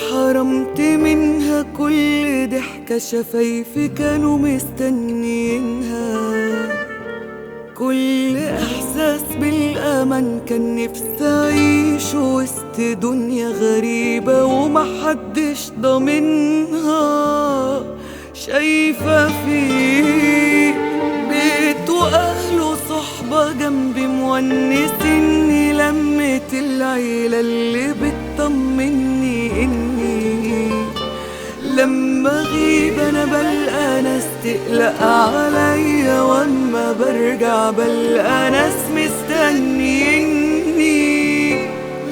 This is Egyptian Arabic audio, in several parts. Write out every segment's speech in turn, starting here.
حرمت منها كل ضحكة شفايفي كانوا مستنيينها كل إحساس بالأمان كان نفسي أعيش وسط دنيا غريبة ومحدش ضامنها شايفة فيه بيت وأهله صحبة جنبي مونسني لمة العيلة اللي بتطمني إني لما اغيب انا بلقى ناس تقلق عليا واما برجع بلقى ناس مستنيني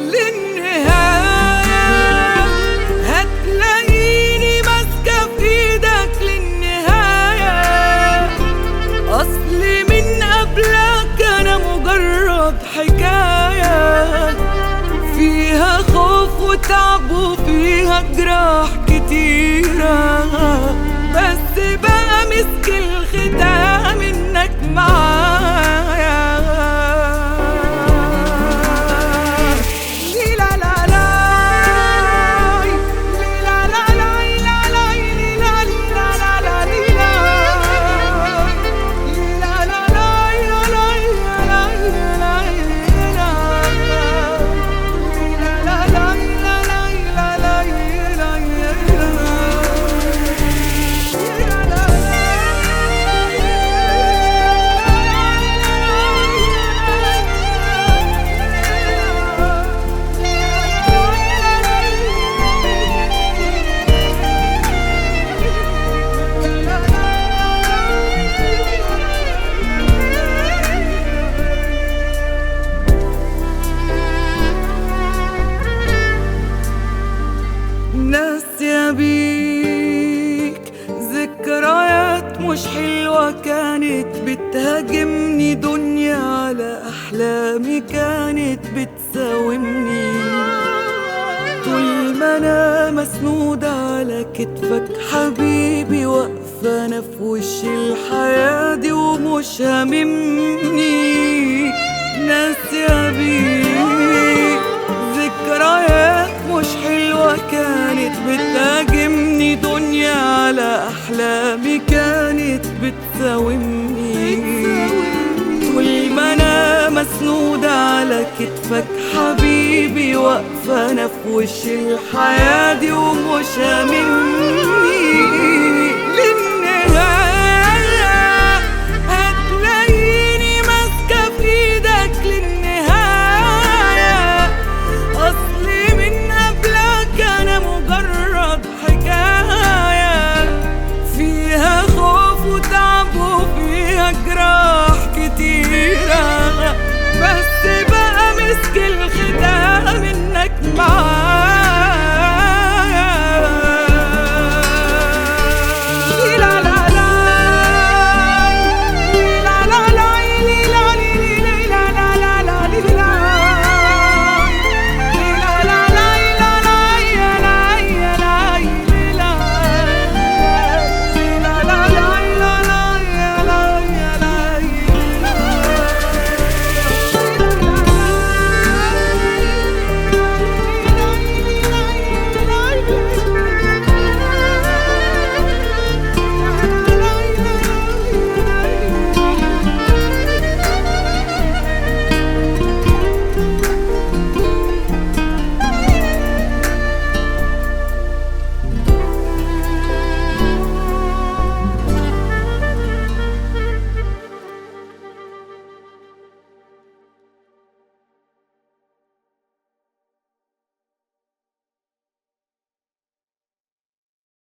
للنهاية هتلاقيني ماسكة في ايدك للنهاية اصلي من قبلك انا مجرد حكاية فيها خوف وتعب وفيها جراح كتيرة بس بقى مسك الختام انك معايا لي لا لا لا لي لا لا لا لا لا لي لا لي لا لا لا لي لا لي لا لا لا يا لا يا لا يا لا يا لا لي لا لا لا لا لا لا لا يا لا يا ناسية بيك ذكريات مش حلوة كانت بتهاجمني دنيا على أحلامي كانت بتساومني طول ما أنا مسنودة على كتفك حبيبي واقفة أنا في وش الحياة دي ومش هاممني ناسية بيك ذكريات مش حلوة كانت بتهاجمني دنيا على أحلامي كانت بتساومني طول ما أنا مسنودة على كتفك حبيبي واقفة أنا في وش الحياة دي ومش هاممني